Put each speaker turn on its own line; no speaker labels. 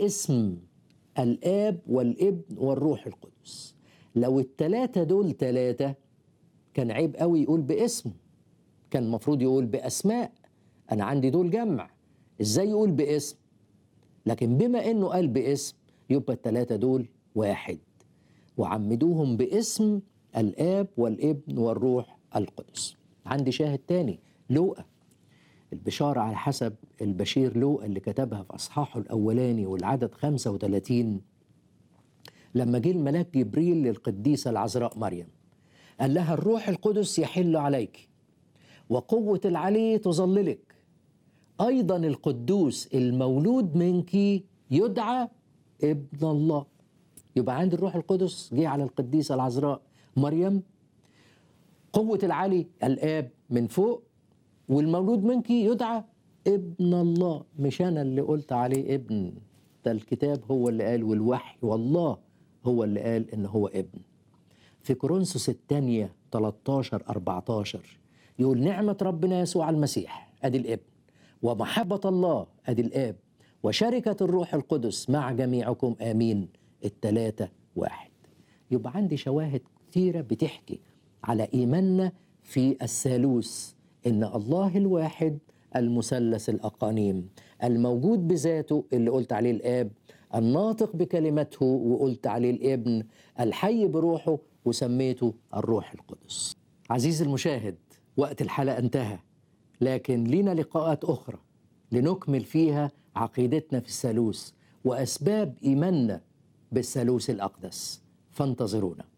باسم الآب والابن والروح القدس لو التلاتة دول تلاتة كان عيب قوي يقول باسم كان المفروض يقول بأسماء أنا عندي دول جمع إزاي يقول باسم لكن بما إنه قال باسم يبقى التلاتة دول واحد وعمدوهم باسم الآب والابن والروح القدس عندي شاهد تاني لوقا البشارة على حسب البشير لوقا اللي كتبها في أصحاحه الأولاني والعدد 35 لما جه الملاك جبريل للقديسة العذراء مريم قال لها الروح القدس يحل عليك وقوة العلي تظللك أيضا القدوس المولود منك يدعى ابن الله يبقى عند الروح القدس جه على القديسة العذراء مريم قوة العلي الآب من فوق والمولود منك يدعى ابن الله مش أنا اللي قلت عليه ابن ده الكتاب هو اللي قال والوحي والله هو اللي قال إن هو ابن في كورنثوس الثانية 13 14 يقول نعمة ربنا يسوع المسيح أدي الابن ومحبة الله أدي الآب وشركة الروح القدس مع جميعكم آمين التلاتة واحد يبقى عندي شواهد كثيرة بتحكي على إيماننا في الثالوث إن الله الواحد المثلث الأقانيم الموجود بذاته اللي قلت عليه الآب الناطق بكلمته وقلت عليه الابن الحي بروحه وسميته الروح القدس عزيزي المشاهد وقت الحلقة انتهى لكن لينا لقاءات أخرى لنكمل فيها عقيدتنا في الثالوث وأسباب إيماننا بالثالوث الأقدس فانتظرونا